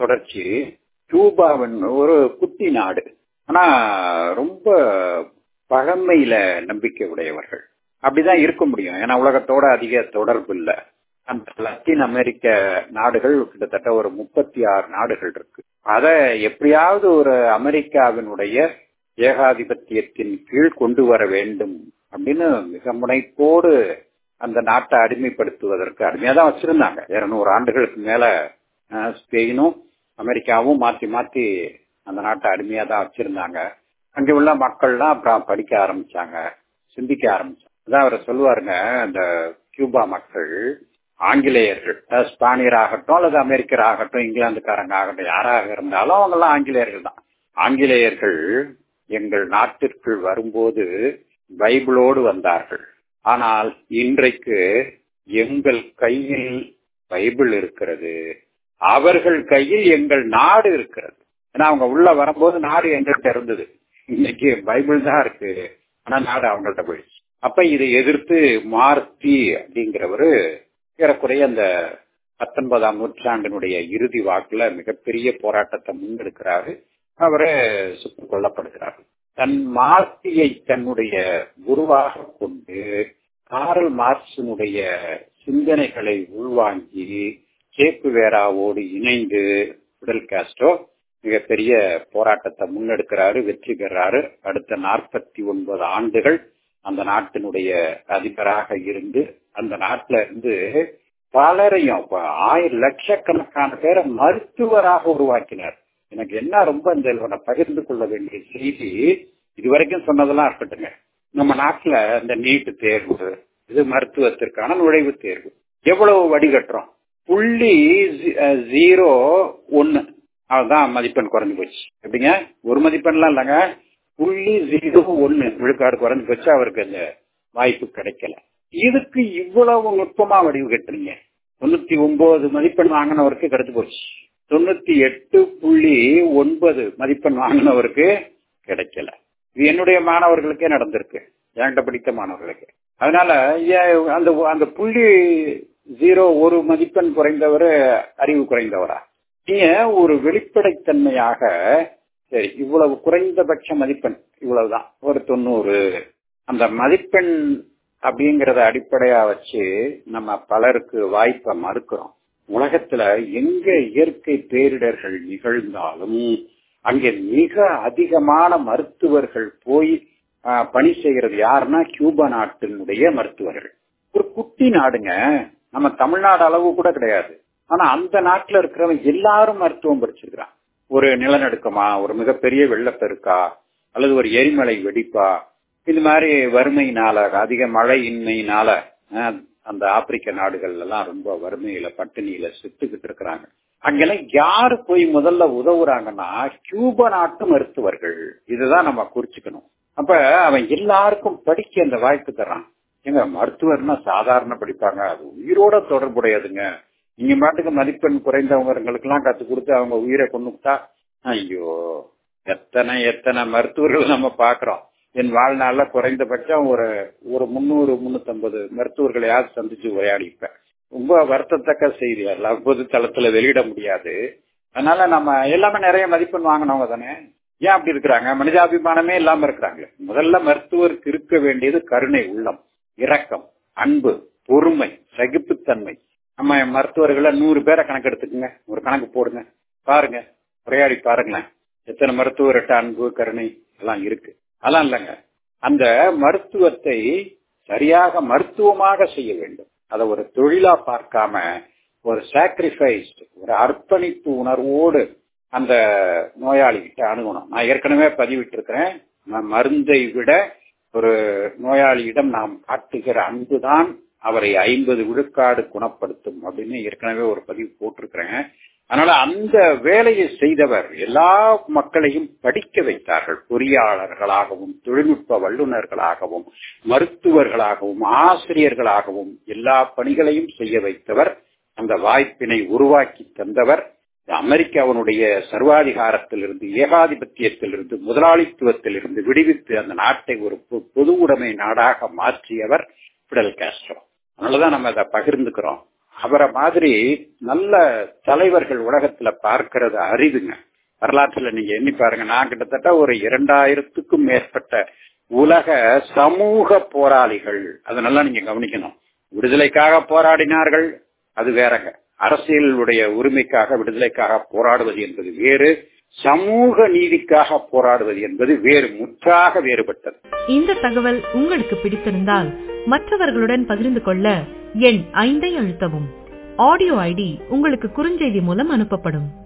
தொடர்ச்சி கியூபாவின் ஒரு குட்டி நாடு ஆனா ரொம்ப பழமையில நம்பிக்கை உடையவர்கள் அப்படிதான் இருக்க முடியும் ஏன்னா உலகத்தோட அதிக தொடர்பு இல்லை அந்த லத்தீன் அமெரிக்க நாடுகள் கிட்டத்தட்ட ஒரு முப்பத்தி ஆறு நாடுகள் இருக்கு அத எப்படியாவது ஒரு அமெரிக்காவினுடைய ஏகாதிபத்தியத்தின் கீழ் கொண்டு வர வேண்டும் அப்படின்னு மிக முனைப்போடு அந்த நாட்டை அடிமைப்படுத்துவதற்கு அடிமையா தான் வச்சிருந்தாங்க இருநூறு ஆண்டுகளுக்கு மேல ஸ்பெயினும் அமெரிக்காவும் மாத்தி மாத்தி அந்த நாட்டை அடிமையா தான் வச்சிருந்தாங்க அங்க உள்ள மக்கள்லாம் அப்புறம் படிக்க ஆரம்பிச்சாங்க சிந்திக்க ஆரம்பிச்சாங்க அதான் அவர் சொல்லுவாருங்க இந்த கியூபா மக்கள் ஆங்கிலேயர்கள் ஸ்பானியர் ஆகட்டும் அல்லது அமெரிக்கர் ஆகட்டும் இங்கிலாந்துக்காரங்க ஆகட்டும் யாராக இருந்தாலும் அவங்க எல்லாம் ஆங்கிலேயர்கள் தான் ஆங்கிலேயர்கள் எங்கள் நாட்டிற்குள் வரும்போது பைபிளோடு வந்தார்கள் ஆனால் இன்றைக்கு எங்கள் கையில் பைபிள் இருக்கிறது அவர்கள் கையில் எங்கள் நாடு இருக்கிறது ஏன்னா அவங்க உள்ள வரும்போது நாடு எங்கள்கிட்ட இருந்தது இன்னைக்கு பைபிள் தான் இருக்கு ஆனா நாடு அவங்கள்ட்ட போயிடுச்சு அப்ப இதை எதிர்த்து மார்த்தி அப்படிங்கிறவரு ஏறக்குறைய அந்த பத்தொன்பதாம் நூற்றாண்டினுடைய இறுதி வாக்குல மிகப்பெரிய போராட்டத்தை முன்னெடுக்கிறாரு அவரு சுட்டுக் கொல்லப்படுகிறார் தன் மார்த்தியை தன்னுடைய குருவாக கொண்டு காரல் மார்க்சினுடைய சிந்தனைகளை உள்வாங்கி சேப்பு வேராவோடு இணைந்து பிடல் காஸ்டோ மிகப்பெரிய போராட்டத்தை முன்னெடுக்கிறாரு வெற்றி பெறாரு அடுத்த நாற்பத்தி ஒன்பது ஆண்டுகள் அந்த நாட்டினுடைய அதிபராக இருந்து அந்த நாட்டில இருந்து பலரையும் ஆயிரம் லட்சக்கணக்கான பேரை மருத்துவராக உருவாக்கினார் எனக்கு என்ன ரொம்ப இந்த பகிர்ந்து கொள்ள வேண்டிய செய்தி இதுவரைக்கும் சொன்னதெல்லாம் இருக்கட்டுங்க நம்ம நாட்டுல இந்த நீட் தேர்வு இது மருத்துவத்திற்கான நுழைவுத் தேர்வு எவ்வளவு வடிகட்டுறோம் புள்ளி ஜீரோ ஒன்னு அதுதான் மதிப்பெண் குறைஞ்சு போச்சு எப்படிங்க ஒரு மதிப்பெண்லாம் இல்லைங்க புள்ளி ஜீரோ ஒன்னு விழுக்காடு குறைஞ்சு போச்சு அவருக்கு அந்த வாய்ப்பு கிடைக்கல இதுக்கு இவ்வளவு நுட்பமா வடிவு கட்டுறீங்க தொண்ணூத்தி ஒன்பது மதிப்பெண் வாங்கினவருக்கு கிடைச்சு போச்சு தொண்ணூத்தி எட்டு புள்ளி ஒன்பது மதிப்பெண் வாங்கினவருக்கு கிடைக்கல இது என்னுடைய மாணவர்களுக்கே நடந்திருக்கு என்கிட்ட படித்த மாணவர்களுக்கு அதனால அந்த அந்த புள்ளி ஜீரோ ஒரு மதிப்பெண் குறைந்தவர் அறிவு குறைந்தவரா நீங்க ஒரு வெளிப்படைத்தன்மையாக சரி இவ்வளவு குறைந்தபட்ச மதிப்பெண் இவ்வளவுதான் ஒரு தொண்ணூறு அந்த மதிப்பெண் அப்படிங்கறத அடிப்படையா வச்சு நம்ம பலருக்கு வாய்ப்பை மறுக்கிறோம் உலகத்துல எங்க இயற்கை பேரிடர்கள் நிகழ்ந்தாலும் அங்கே மிக அதிகமான மருத்துவர்கள் போய் பணி செய்கிறது யாருன்னா கியூபா நாட்டினுடைய மருத்துவர்கள் ஒரு குட்டி நாடுங்க நம்ம தமிழ்நாடு அளவு கூட கிடையாது ஆனா அந்த நாட்டுல இருக்கிறவங்க எல்லாரும் மருத்துவம் படிச்சிருக்கிறான் ஒரு நிலநடுக்கமா ஒரு மிகப்பெரிய வெள்ளப்பெருக்கா அல்லது ஒரு எரிமலை வெடிப்பா இது மாதிரி வறுமையினால அதிக மழையின்மையினால அந்த ஆப்பிரிக்க நாடுகள் எல்லாம் ரொம்ப வறுமையில பட்டினியில செத்துக்கிட்டு இருக்கிறாங்க அங்கெல்லாம் யாரு போய் முதல்ல உதவுறாங்கன்னா கியூபா நாட்டு மருத்துவர்கள் இதுதான் நம்ம குறிச்சுக்கணும் அப்ப அவன் எல்லாருக்கும் படிக்க அந்த வாய்ப்பு தர்றான் எங்க மருத்துவர்னா சாதாரண படிப்பாங்க அது உயிரோட தொடர்புடையதுங்க நீங்க மாட்டுக்கு மதிப்பெண் குறைந்தவங்களுக்கு எல்லாம் கத்து கொடுத்து அவங்க உயிரை கொண்டுட்டா ஐயோ எத்தனை எத்தனை மருத்துவர்கள் நம்ம பாக்குறோம் என் வாழ்நாள்ல குறைந்தபட்சம் ஒரு ஒரு முன்னூறு முன்னூத்தி மருத்துவர்களையாவது சந்திச்சு உரையாடிப்பேன் ரொம்ப வருத்தத்தக்க செய்தி எல்லாம் பொது தளத்துல வெளியிட முடியாது அதனால நம்ம எல்லாமே நிறைய மதிப்பெண் வாங்கினவங்க தானே ஏன் அப்படி இருக்கிறாங்க மனிதாபிமானமே இல்லாம இருக்கிறாங்க முதல்ல மருத்துவருக்கு இருக்க வேண்டியது கருணை உள்ளம் இரக்கம் அன்பு பொறுமை சகிப்புத்தன்மை நம்ம மருத்துவர்களை நூறு பேரை கணக்கு எடுத்துக்கோங்க ஒரு கணக்கு போடுங்க பாருங்க உரையாடி பாருங்களேன் எத்தனை மருத்துவர்கிட்ட அன்பு கருணை எல்லாம் இருக்கு அதெல்லாம் இல்லைங்க அந்த மருத்துவத்தை சரியாக மருத்துவமாக செய்ய வேண்டும் அதை ஒரு தொழிலா பார்க்காம ஒரு சாக்ரிஃபைஸ் ஒரு அர்ப்பணிப்பு உணர்வோடு அந்த நோயாளி கிட்ட அணுகணும் நான் ஏற்கனவே பதிவிட்டு இருக்கிறேன் மருந்தை விட ஒரு நோயாளியிடம் நாம் காட்டுகிற அன்புதான் அவரை ஐம்பது விழுக்காடு குணப்படுத்தும் அப்படின்னு ஏற்கனவே ஒரு பதிவு போட்டிருக்கிறேன் அதனால அந்த வேலையை செய்தவர் எல்லா மக்களையும் படிக்க வைத்தார்கள் பொறியாளர்களாகவும் தொழில்நுட்ப வல்லுநர்களாகவும் மருத்துவர்களாகவும் ஆசிரியர்களாகவும் எல்லா பணிகளையும் செய்ய வைத்தவர் அந்த வாய்ப்பினை உருவாக்கி தந்தவர் அமெரிக்காவினுடைய சர்வாதிகாரத்திலிருந்து ஏகாதிபத்தியத்திலிருந்து முதலாளித்துவத்திலிருந்து விடுவித்து அந்த நாட்டை ஒரு பொது உடைமை நாடாக மாற்றியவர் பிடல் காஸ்ட்ரோ அதனாலதான் நம்ம அதை பகிர்ந்துக்கிறோம் அவரை மாதிரி நல்ல தலைவர்கள் உலகத்துல பார்க்கிறது அரிதுங்க வரலாற்றுல நீங்க எண்ணி பாருங்க நான் கிட்டத்தட்ட ஒரு இரண்டாயிரத்துக்கும் மேற்பட்ட உலக சமூக போராளிகள் அதனால நீங்க கவனிக்கணும் விடுதலைக்காக போராடினார்கள் அது வேறங்க அரசியலுடைய உரிமைக்காக விடுதலைக்காக போராடுவது என்பது வேறு சமூக நீதிக்காக போராடுவது என்பது வேறு முற்றாக வேறுபட்டது இந்த தகவல் உங்களுக்கு பிடித்திருந்தால் மற்றவர்களுடன் பகிர்ந்து கொள்ள எண் ஐந்தை அழுத்தவும் ஆடியோ ஐடி உங்களுக்கு குறுஞ்செய்தி மூலம் அனுப்பப்படும்